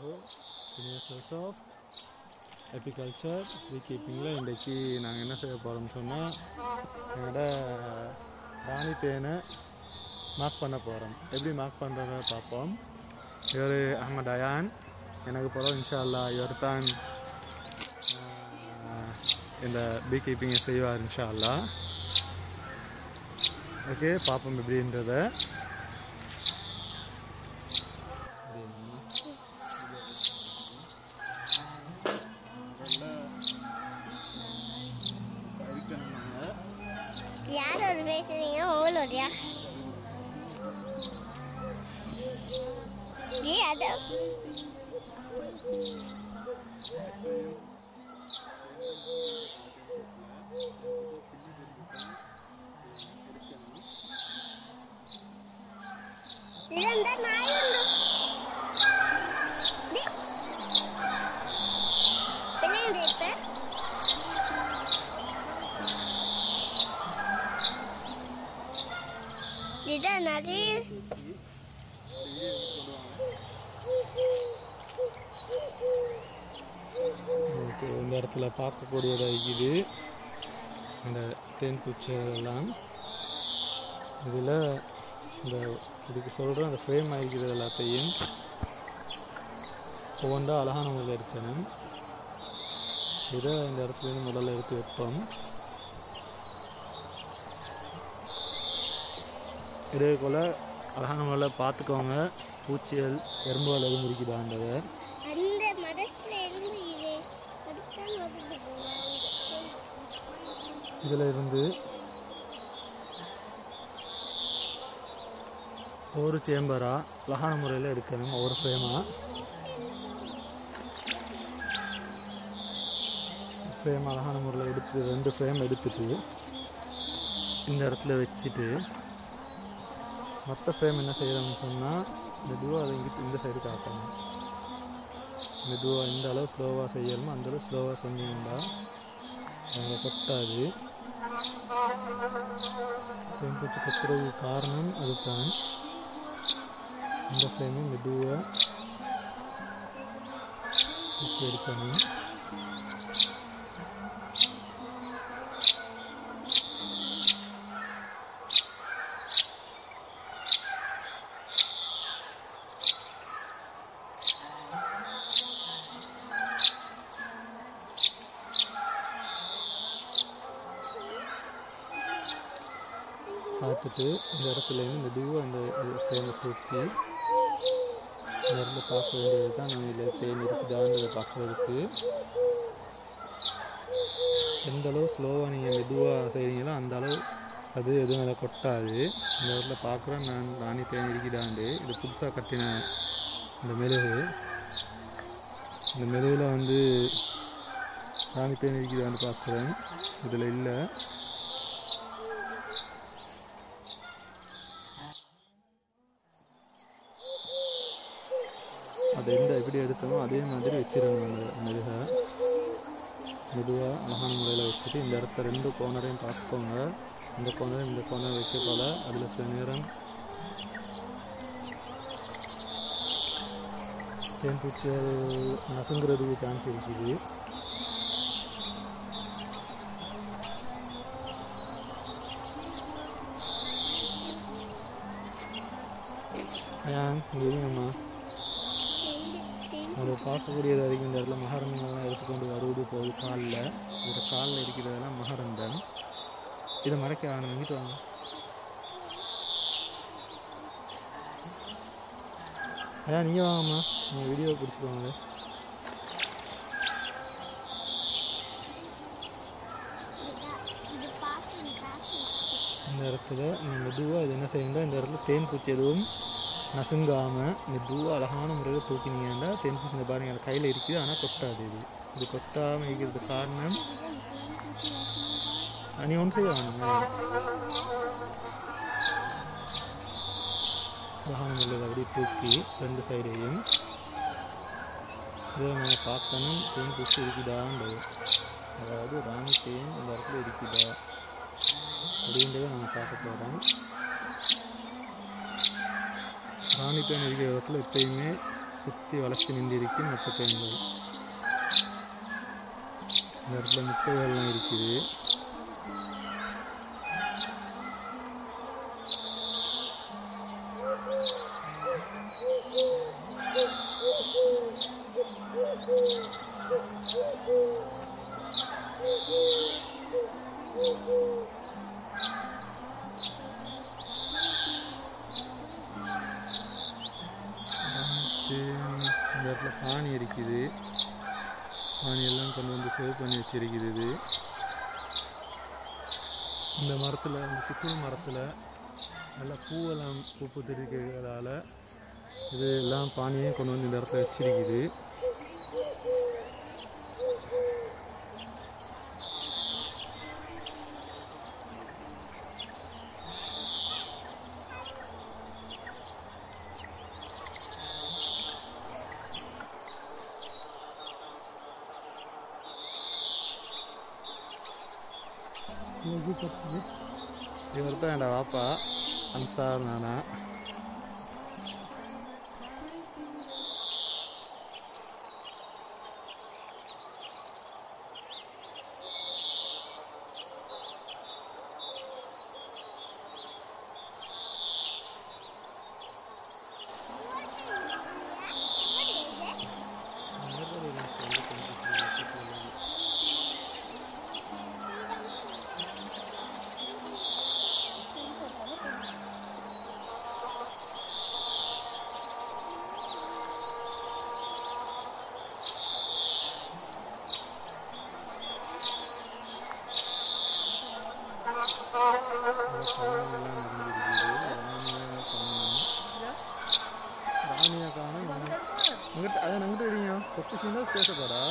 Hello universals of apiculture bee கீப்பிங்கில் இன்றைக்கி நாங்கள் என்ன செய்ய போகிறோம்னு சொன்னால் என்னோட ராணி தேனை மார்க் பண்ண போகிறோம் எப்படி மார்க் பண்ணுறத பார்ப்போம் இவர் அஹமத் அயான் எனக்கு போகிறோம் இன்ஷா அல்லா இவர் தான் ஆஹ், இந்த பீ கீப்பிங்கை செய்வார் இன்ஷா அல்லா ஓகே பார்ப்போம் எப்படின்றத யார் ஒரு பேசுறீங்க உங்களோடயா ஏ அது ഇതെന്താ നായുണ്ട് പിന്നെ ഇപ്പൊ இதான் நிறைய இப்போ இந்த இடத்துல பார்க்கக்கூடியதாக இருக்குது இந்த தேன் பூச்சிகள்லாம் இதில் இந்த இதுக்கு சொல்கிற அந்த ஃப்ரேம் ஆகிக்கிறது எல்லாத்தையும் ஒவ்வொன்றா அழகான முறையில் இருக்கணும் இதை இந்த இடத்துலேருந்து முதல்ல எடுத்து வைப்போம் இதே போல் அழகான முறையில் பார்த்துக்கோங்க பூச்சிகள் எறும்புகள் எதுவும் இருக்குதான்றதை அந்த மரத்துல இருந்து இது அதுதான் வருது இதில் இருந்து ஒரு சேம்பராக அழகான முறையில் எடுக்கணும் ஒரு ஃப்ரேமாக ஃப்ரேம் அழகான முறையில் எடுத்து ரெண்டு ஃப்ரேம் எடுத்துட்டு இந்த இடத்துல வச்சுட்டு மற்ற ஃப்ரேம் என்ன செய்யறோம்னு சொன்னால் மெதுவாக அதை இங்கிட்டு இந்த சைடு காட்டணும் மெதுவாக எந்த அளவு ஸ்லோவாக செய்யணுமோ அந்த அளவு ஸ்லோவாக செஞ்சீங்கன்னா அவங்க கொட்டாது பூச்சி கொத்துறதுக்கு காரணம் அதுதான் இந்த ஃப்ரேமை மெதுவாக தூக்கி எடுக்கணும் பார்த்துட்டு இந்த இடத்துல இருந்து மெதுவாக அந்த ஃப்ரேமை தூக்கி இந்த இடத்துல பார்க்க வேண்டியது தான் நம்ம இதில் தேன் இருக்குதான்றதை பார்க்குறதுக்கு எந்த அளவு ஸ்லோவாக நீங்கள் மெதுவாக செய்கிறீங்களோ அந்த அளவு அது எதுவும் அதில் கொட்டாது இந்த இடத்துல பார்க்குறேன் நான் ராணி தேன் இருக்குதாண்டு இது புதுசாக கட்டின இந்த மெழுகு இந்த மெழுகில் வந்து ராணி தேன் இருக்குதான்னு பார்க்குறேன் இதில் இல்லை அதை எந்த எப்படி எடுத்தோமோ அதே மாதிரி வச்சிடணும் அந்த மெழுகை மெதுவாக அழகான முறையில் வச்சுட்டு இந்த இடத்த ரெண்டு கோனரையும் பார்த்துக்கோங்க இந்த கோனர் இந்த கோனர் வைக்க போல அதில் சில நேரம் தேன் பூச்சிகள் நசுங்கிறதுக்கு சான்ஸ் இருக்குது ஏன் இதுங்கம்மா அதை பார்க்கக்கூடியது வரைக்கும் இந்த இடத்துல மகரந்தங்கள்லாம் எடுத்துக்கொண்டு வருவது போகுது காலில் இதில் காலில் இருக்கிறதெல்லாம் மகரந்தம் இதை மறைக்க வேணும் இங்கிட்டு வாங்க அதான் நீங்கள் வாங்கம்மா நீங்கள் வீடியோ பிடிச்சிட்டு வாங்க இது பார்த்து காசு இந்த இடத்துல நீங்கள் மெதுவாக இது என்ன செய்யுங்க இந்த இடத்துல தேன் பூச்சி எதுவும் நசுங்காமல் மெதுவாக அழகான முறையில் தூக்கினீங்கன்னா தேன் பூச்சி இந்த பாருங்க எனக்கு கையில் இருக்குது ஆனால் கொட்டாது இது இது கொட்டாமல் இருக்கிறதுக்கு காரணம் ஆ, நீ ஒன்று செய்ய வேணுங்க அழகான முறையில் அப்படியே தூக்கி ரெண்டு சைடையும் இதை நம்ம பார்க்கணும் தேன் பூச்சி இருக்குதான்றது அதாவது ராணி தேன் இந்த இடத்துல இருக்குதா அப்படின்றத நம்ம பார்க்க போகிறோம் ராணிப்பேன் இருக்கிற இடத்துல எப்பயுமே சுற்றி வளைச்சி நின்று இருக்கு முட்டை தேன்கள் இந்த இடத்துல முட்டைகள்லாம் இருக்குது அடுத்து இந்த இடத்துல பானி இருக்குது பானி எல்லாம் கொண்டு வந்து சேவ் பண்ணி வச்சிருக்குது இது இந்த மரத்தில் இந்த சிக்கல் மரத்தில் நல்லா பூவெல்லாம் பூ பூத்திருக்கிறதால இது எல்லாம் பானியும் கொண்டு வந்து இந்த இடத்துல வச்சிருக்குது இவர் தான் என்னோட வாப்பா அன்சார் நானா ராணியா காணும் அங்கிட்ட அதை அங்கிட்ட இடிங்க பொக்கிஷன் பேசப்படா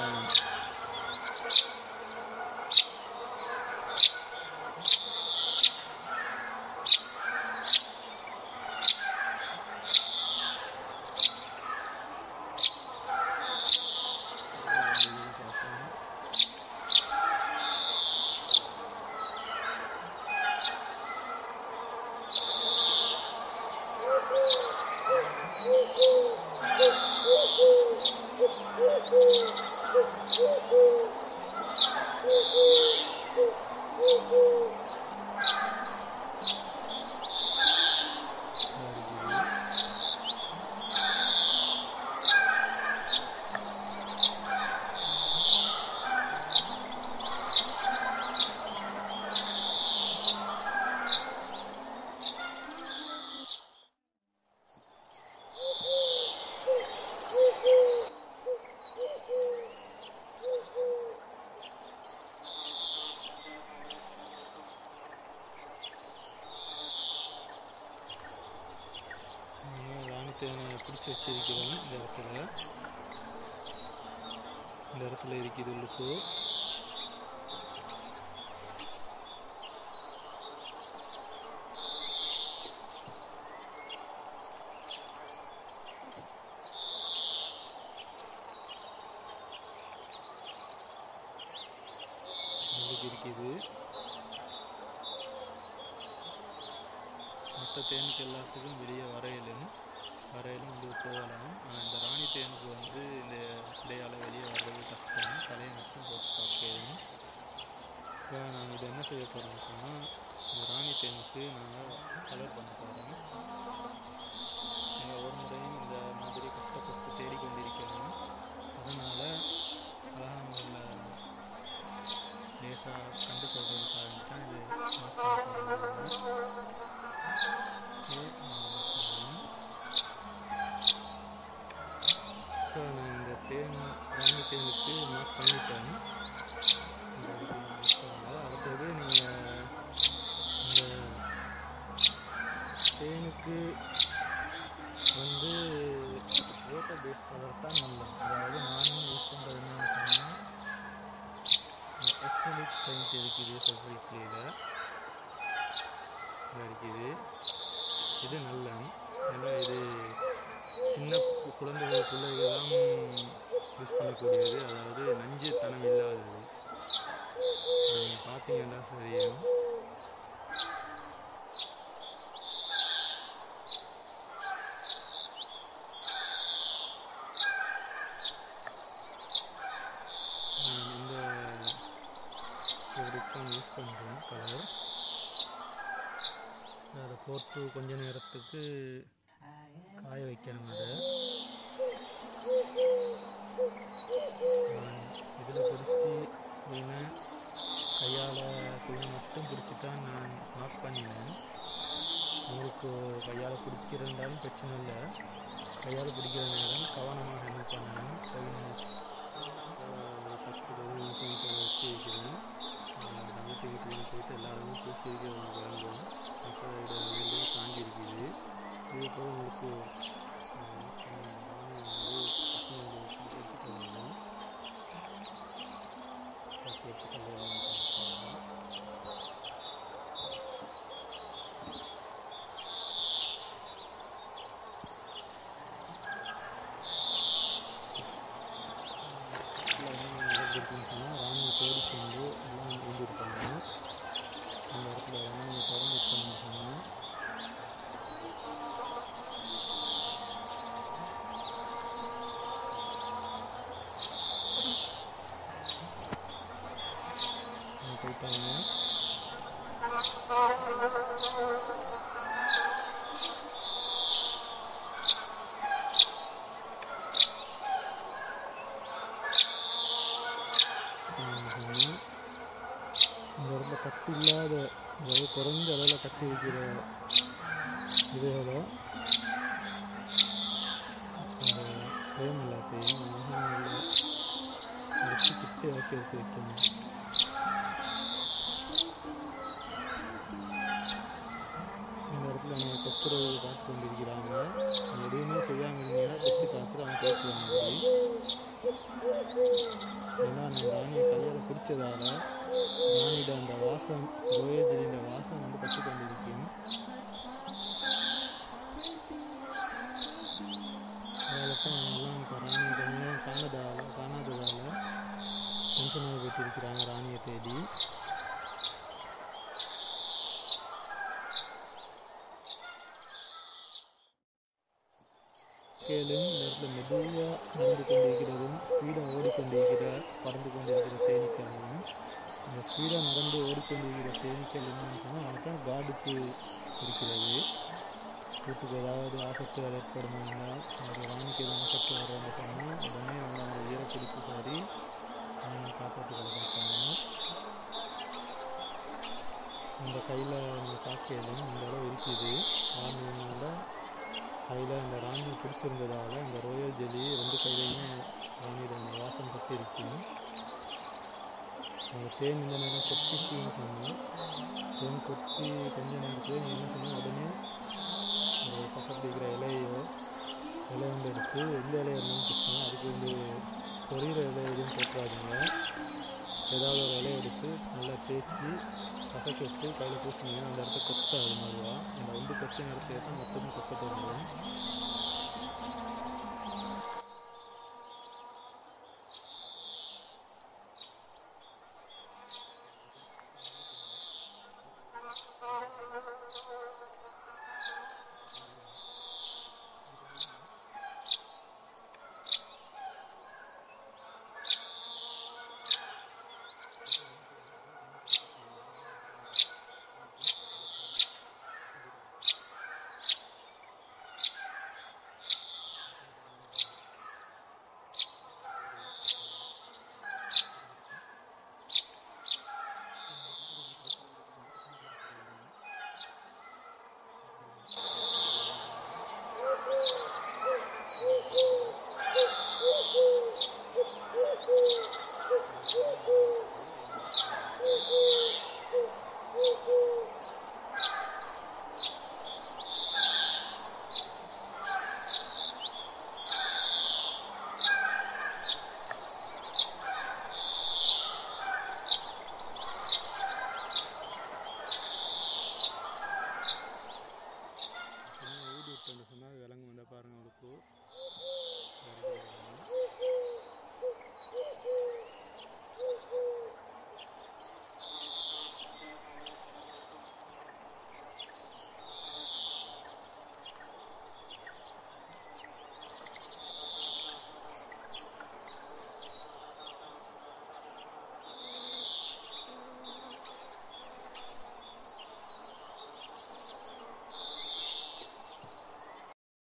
ராணித்தேனை பிடிச்சி வச்சிருக்கிறோம் இந்த இடத்துல இந்த இடத்துல இருக்குது உள்ளுக்கு உள்ளுக்கு இருக்குது மற்ற தேனுக்கு எல்லாத்துக்கும் வெளியே வரையிலும் வரையிலும் வந்து போகலாம் ஆனால் இந்த ராணி தேனுக்கு வந்து இந்த இடையால் வெளியே வர்றது கஷ்டம் தலையை மட்டும் போட்டு பார்க்கணும் இப்போ நாங்கள் இதை என்ன செய்ய போகிறோம்னு சொன்னால் இந்த ராணி தேனுக்கு நாங்கள் கலர் பண்ண போகிறோம் நீங்கள் ஒரு முறையும் இந்த மாதிரி கஷ்டப்பட்டு தேடிக்கொண்டிருக்கிறோம் அதனால் அழகான லேசாக கண்டு கொள்றதுக்காக தான் இது mark பண்ண போறோம். Okay, ஆஹ் இப்போ நான் இந்த தேன் ராணி தேனுக்கு மார்க் பண்ணிட்டேன் இந்த இதுக்கு miss பண்ணல. அடுத்தது நீங்கள் இந்த தேனுக்கு வந்து ரோட்டோ பேஸ் கலர் தான் நல்லது அதாவது நானும் யூஸ் பண்ணுறது என்னன்னு சொன்னால் அக்ரிலிக் பெயிண்ட் இருக்குது ஃபெப்ரிக்லேயில் இருக்குது இது நல்ல ஏன்னா இது சின்ன கு- குழந்தைகளுக்குள்ள இதெல்லாம் யூஸ் பண்ணக்கூடியது அதாவது நஞ்சு தனம் இல்லாதது நீங்கள் பார்த்தீங்கன்னா சரியும் மிக்ஸ் பண்ணுறேன் கலர் அதை போட்டு கொஞ்ச நேரத்துக்கு காய வைக்கணும் அதை இதில் பிடிச்சி வீணை கையால் குழி மட்டும் பிடிச்சி தான் நான் ஆஃப் பண்ணினேன் உங்களுக்கு கையால் பிடிக்கிறந்தாலும் பிரச்சனை இல்லை கையால் பிடிக்கிற நேரம் கவனமாக ஹேண்டில் பண்ணணும் கை பத்து பதினஞ்சு நிமிஷம் வச்சு வைக்கிறேன் வீட்டு வீட்டுக்கு போயிட்டு எல்லாருமே பூசி இருக்கிறவங்க வாங்குவோம் அப்போ இதோட வெளியே காஞ்சி இருக்குது இது போக உங்களுக்கு எடுத்துக்கணும் எடுத்துக்கலாம் நடந்திருக்குன்னு சொன்னால் ராணியை தேடிக்கொண்டு எல்லாம் எழுந்திருப்பாங்க அந்த இடத்துல ராணியை திறந்துருக்கோம்னு சொன்னால் போயிட்டாங்க சொன்னால் இந்த இடத்துல கத்தி இல்லாத அதாவது குறைஞ்ச அளவில் கத்தி வைக்கிற இதோட அந்த ஃப்ரேம் எல்லாத்தையும் மகனில் வச்சு கிட்ட இறக்கி எடுத்து வைக்கணும் இந்த இடத்துல நம்ம கொத்துறவு பார்த்து கொண்டிருக்கிறாங்க எதுவுமே செய்யாமல் இருந்தீங்கன்னா கொத்து பார்த்துட்டு அவங்க பேசுவாங்க ஏன்னா நான் ராணியை கையால் பிடிச்சதால ராணியோட அந்த வாசம் ரோயஜலின்ற வாசம் வந்து பற்றி கொண்டிருக்கும் அதனால தான் அவங்கெல்லாம் இப்போ ராணியை கொஞ்ச நேரம் காணதால காணாததால் டென்ஷனாக போயிட்டு ராணியை தேடி கேளும் இந்த இடத்துல மெதுவாக நடந்து கொண்டிருக்கிறதும் ஸ்பீடாக ஓடிக்கொண்டிருக்கிற பறந்து கொண்டிருக்கிற தேனீக்களையும் அந்த ஸ்பீடாக நடந்து ஓடிக்கொண்டிருக்கிற தேனீக்கள் என்னன்னு சொன்னால் அதுதான் காடுக்கு இருக்கிறது வீட்டுக்கு ஏதாவது ஆபத்து ஏற்படுமாங்க ஒரு ராணிக்கு எதுவும் ஆபத்து வர்றோம்னு சொன்னால் உடனே வந்து அந்த ஈரப்பிடிப்பு சாரி காப்பாற்றிக்கொள்ள பார்ப்பாங்க இந்த கையில் நம்ம பார்க்கலும் இந்த அளவு இருக்குது ராணியினால கையில் அந்த ராணியை பிடிச்சிருந்ததால் அந்த ரோயல் ஜெலி ரெண்டு கையிலையும் ராணியோட அந்த வாசம் பற்றி இருக்கும் அந்த தேன் இந்த நேரம் கொத்திச்சின்னு சொன்னால் தேன் கொத்தி கொஞ்ச நேரத்தில் நீ என்ன சொன்னால் உடனே ஒரு பக்கத்தில் இருக்கிற இலையோ இலை வந்து எடுத்து எந்த இலையை இருந்தாலும் பிரச்சனை அதுக்கு வந்து சொரிகிற இலை எதுவும் போட்டுறாதீங்க ஏதாவது ஒரு இலையை எடுத்து நல்லா தேய்ச்சி கசக்கி விட்டு கையில் பூசினீங்கன்னா அந்த இடத்த கொத்தாது மாதிரியா அந்த வந்து கொத்தி நேரத்தில் தான் மொத்தமும் கொத்த தொடங்கும்